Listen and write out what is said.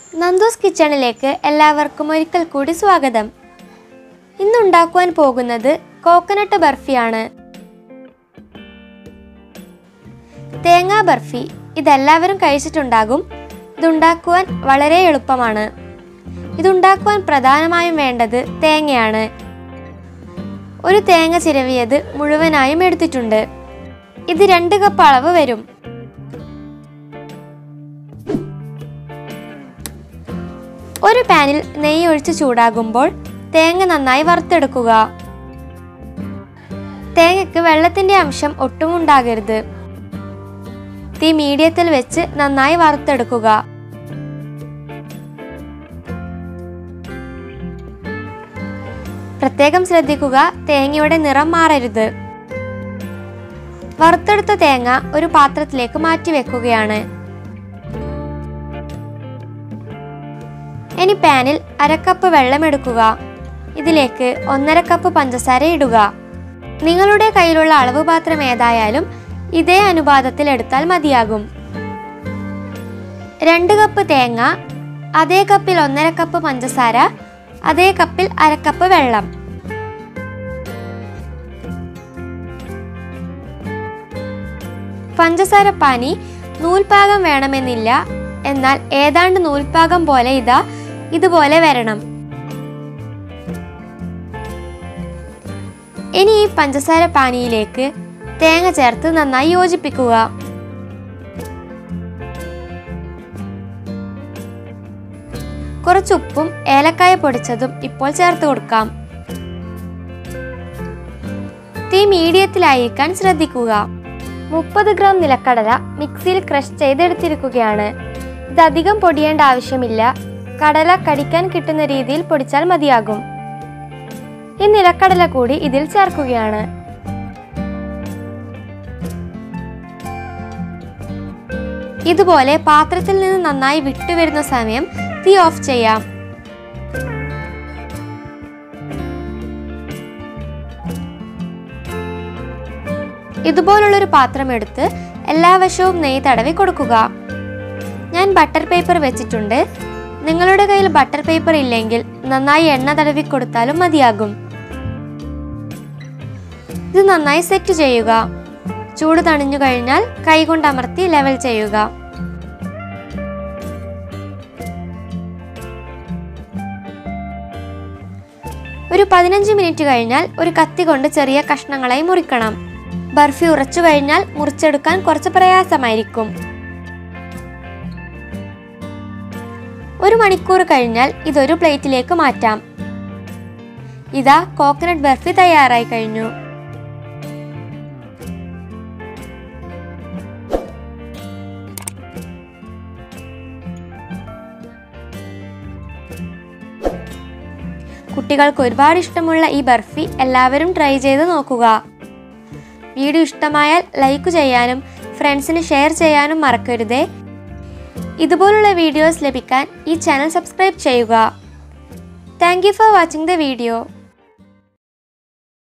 നന്ദൂസ് കിച്ചണിലേക്ക് എല്ലാവർക്കും ഒരിക്കൽ കൂടി സ്വാഗതം ഇന്നുണ്ടാക്കുവാൻ പോകുന്നത് കോക്കനട്ട് ബർഫിയാണ് തേങ്ങാ ബർഫി ഇതെല്ലാവരും കഴിച്ചിട്ടുണ്ടാകും ഇതുണ്ടാക്കുവാൻ വളരെ എളുപ്പമാണ് ഇതുണ്ടാക്കുവാൻ പ്രധാനമായും വേണ്ടത് തേങ്ങയാണ് ഒരു തേങ്ങ ചിരവിയത് മുഴുവനായും എടുത്തിട്ടുണ്ട് ഇത് രണ്ട് കപ്പ് അളവ് വരും ഒരു പാനിൽ നെയ്യ് ഒഴിച്ച് ചൂടാകുമ്പോൾ തേങ്ങ നന്നായി വറുത്തെടുക്കുക തേങ്ങയ്ക്ക് വെള്ളത്തിന്റെ അംശം ഒട്ടും ഉണ്ടാകരുത് തീ മീഡിയത്തിൽ വെച്ച് നന്നായി വറുത്തെടുക്കുക പ്രത്യേകം ശ്രദ്ധിക്കുക തേങ്ങയുടെ നിറം മാറരുത് വറുത്തെടുത്ത തേങ്ങ ഒരു പാത്രത്തിലേക്ക് മാറ്റി വെക്കുകയാണ് ഇനി പാനിൽ അരക്കപ്പ് വെള്ളം എടുക്കുക ഇതിലേക്ക് ഒന്നര കപ്പ് പഞ്ചസാര ഇടുക നിങ്ങളുടെ കയ്യിലുള്ള അളവ് പാത്രം ഏതായാലും ഇതേ അനുപാതത്തിൽ എടുത്താൽ മതിയാകും രണ്ട് കപ്പ് തേങ്ങ അതേ കപ്പിൽ ഒന്നര കപ്പ് പഞ്ചസാര അതേ കപ്പിൽ അരക്കപ്പ് വെള്ളം പഞ്ചസാര പാനി നൂൽപാകം വേണമെന്നില്ല എന്നാൽ ഏതാണ്ട് നൂൽപാകം പോലെ ഇതാ ഇതുപോലെ വരണം ഇനി ഈ പഞ്ചസാര പാനിയിലേക്ക് തേങ്ങ ചേർത്ത് നന്നായി യോജിപ്പിക്കുക കുറച്ച് ഉപ്പും ഏലക്കായ പൊടിച്ചതും ഇപ്പോൾ ചേർത്ത് കൊടുക്കാം തീ മീഡിയത്തിലായിരിക്കാൻ ശ്രദ്ധിക്കുക മുപ്പത് ഗ്രാം നിലക്കടല മിക്സിയിൽ ക്രഷ് ചെയ്തെടുത്തിരിക്കുകയാണ് ഇത് അധികം പൊടിയേണ്ട ആവശ്യമില്ല കടല കടിക്കാൻ കിട്ടുന്ന രീതിയിൽ പൊടിച്ചാൽ മതിയാകും ഈ നിലക്കടല കൂടി ഇതിൽ ചേർക്കുകയാണ് ഇതുപോലെ പാത്രത്തിൽ നിന്ന് നന്നായി വിട്ടുവരുന്ന സമയം തീ ഓഫ് ചെയ്യാം ഇതുപോലുള്ളൊരു പാത്രം എടുത്ത് എല്ലാ വശവും നെയ്യ് തടവി കൊടുക്കുക ഞാൻ ബട്ടർ പേപ്പർ വെച്ചിട്ടുണ്ട് നിങ്ങളുടെ കയ്യിൽ ബട്ടർ പേപ്പർ ഇല്ലെങ്കിൽ നന്നായി എണ്ണ തടവി കൊടുത്താലും മതിയാകും ഇത് നന്നായി സെറ്റ് ചെയ്യുക ചൂട് തണിഞ്ഞു കഴിഞ്ഞാൽ കൈകൊണ്ട് അമർത്തി ലെവൽ ചെയ്യുക ഒരു പതിനഞ്ച് മിനിറ്റ് കഴിഞ്ഞാൽ ഒരു കത്തി കൊണ്ട് ചെറിയ കഷ്ണങ്ങളായി മുറിക്കണം ബർഫി ഉറച്ചു കഴിഞ്ഞാൽ മുറിച്ചെടുക്കാൻ കുറച്ച് പ്രയാസമായിരിക്കും ഒരു മണിക്കൂർ കഴിഞ്ഞാൽ ഇതൊരു പ്ലേറ്റിലേക്ക് മാറ്റാം ഇതാ കോക്കനട്ട് ബർഫി തയ്യാറായി കഴിഞ്ഞു കുട്ടികൾക്ക് ഒരുപാട് ഇഷ്ടമുള്ള ഈ ബർഫി എല്ലാവരും ട്രൈ ചെയ്ത് നോക്കുക വീഡിയോ ഇഷ്ടമായാൽ ലൈക്ക് ചെയ്യാനും ഫ്രണ്ട്സിന് ഷെയർ ചെയ്യാനും മറക്കരുതേ ഇതുപോലുള്ള വീഡിയോസ് ലഭിക്കാൻ ഈ ചാനൽ സബ്സ്ക്രൈബ് ചെയ്യുക thank you for watching the video